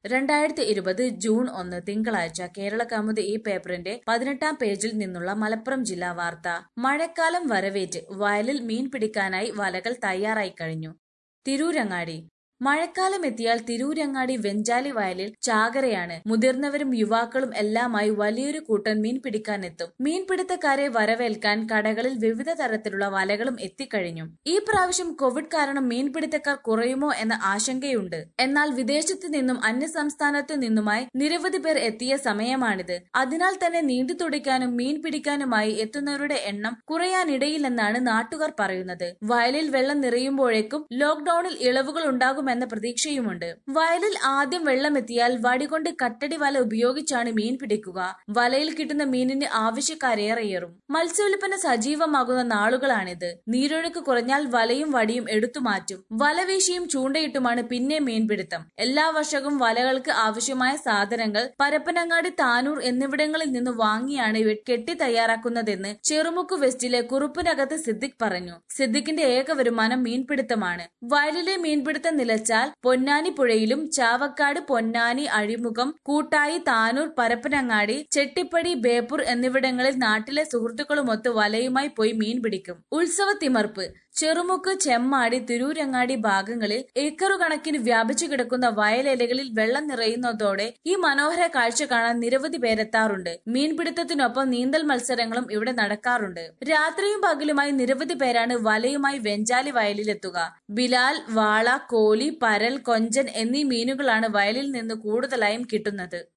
രണ്ടായിരത്തി ഇരുപത് ജൂൺ ഒന്ന് തിങ്കളാഴ്ച കേരള കൗമുദി ഈ പേപ്പറിന്റെ പതിനെട്ടാം പേജിൽ നിന്നുള്ള മലപ്പുറം ജില്ലാ വാർത്ത മഴക്കാലം വരവേറ്റ് വയലിൽ മീൻ പിടിക്കാനായി വലകൾ തയ്യാറായി കഴിഞ്ഞു തിരൂരങ്ങാടി മഴക്കാലം എത്തിയാൽ തിരൂരങ്ങാടി വെഞ്ചാലി വയലിൽ ചാകരയാണ് മുതിർന്നവരും യുവാക്കളും എല്ലാമായി വലിയൊരു കൂട്ടൻ മീൻ പിടിക്കാനെത്തും മീൻപിടുത്തക്കാരെ വരവേൽക്കാൻ കടകളിൽ വിവിധ തരത്തിലുള്ള വലകളും എത്തിക്കഴിഞ്ഞു ഈ പ്രാവശ്യം കോവിഡ് കാരണം മീൻപിടുത്തക്കാർ കുറയുമോ എന്ന ആശങ്കയുണ്ട് എന്നാൽ വിദേശത്തു നിന്നും അന്യസംസ്ഥാനത്തു നിന്നുമായി നിരവധി പേർ എത്തിയ സമയമാണിത് അതിനാൽ തന്നെ നീണ്ടു തുടിക്കാനും മീൻ പിടിക്കാനുമായി എത്തുന്നവരുടെ എണ്ണം കുറയാനിടയില്ലെന്നാണ് നാട്ടുകാർ പറയുന്നത് വയലിൽ വെള്ളം നിറയുമ്പോഴേക്കും ലോക്ഡൌണിൽ ഇളവുകൾ ഉണ്ടാകുമെന്ന പ്രതീക്ഷയുമുണ്ട് വയലിൽ ആദ്യം വെള്ളമെത്തിയാൽ വടികൊണ്ട് കട്ടടി വല ഉപയോഗിച്ചാണ് മീൻ പിടിക്കുക വലയിൽ കിട്ടുന്ന മീനിന് ആവശ്യക്കാരേറെയേറും മത്സ്യോൽപ്പന്ന സജീവമാകുന്ന നാളുകളാണിത് നീരൊഴുക്ക് കുറഞ്ഞാൽ വലയും വടിയും എടുത്തു മാറ്റും വല വീശിയും ചൂണ്ടയിട്ടുമാണ് പിന്നെ മീൻപിടുത്തം എല്ലാ വർഷവും വലകൾക്ക് ആവശ്യമായ സാധനങ്ങൾ പരപ്പനങ്ങാടി താനൂർ എന്നിവിടങ്ങളിൽ നിന്ന് വാങ്ങിയാണ് ഇവ കെട്ടി തയ്യാറാക്കുന്നതെന്ന് ചെറുമുക്ക് വെസ്റ്റിലെ കുറുപ്പിനകത്ത് സിദ്ദിഖ് പറഞ്ഞു സിദ്ദിഖിന്റെ ഏക വരുമാനം മീൻപിടുത്തമാണ് വയലിലെ മീൻപിടുത്തം നിലച്ചാൽ പൊന്നാനി പുഴയിലും ചാവക്കാട് പൊന്നാനി അഴിമുഖം കൂട്ടായി താനൂർ പരപ്പനങ്ങാടി ചെട്ടിപ്പടി ബേപ്പൂർ എന്നിവിടങ്ങളിൽ നാട്ടിലെ സുഹൃത്തുക്കളുമൊത്ത് വലയുമായി പോയി മീൻ പിടിക്കും ഉത്സവ തിമർപ്പ് ചെറുമുക്ക് ചെമ്മാടി തിരൂരങ്ങാടി ഭാഗങ്ങളിൽ ഏക്കറു കണക്കിന് വ്യാപിച്ചു കിടക്കുന്ന വയലേലകളിൽ വെള്ളം നിറയുന്നതോടെ ഈ മനോഹര കാഴ്ച കാണാൻ നിരവധി പേരെത്താറുണ്ട് മീൻപിടുത്തത്തിനൊപ്പം നീന്തൽ മത്സരങ്ങളും ഇവിടെ നടക്കാറുണ്ട് രാത്രിയും പകലുമായി നിരവധി പേരാണ് വലയുമായി വെഞ്ചാലി വയലിലെത്തുക ബിലാൽ വാള കോലി പരൽ കൊഞ്ചൻ എന്നീ മീനുകളാണ് വയലിൽ നിന്ന് കൂടുതലായും കിട്ടുന്നത്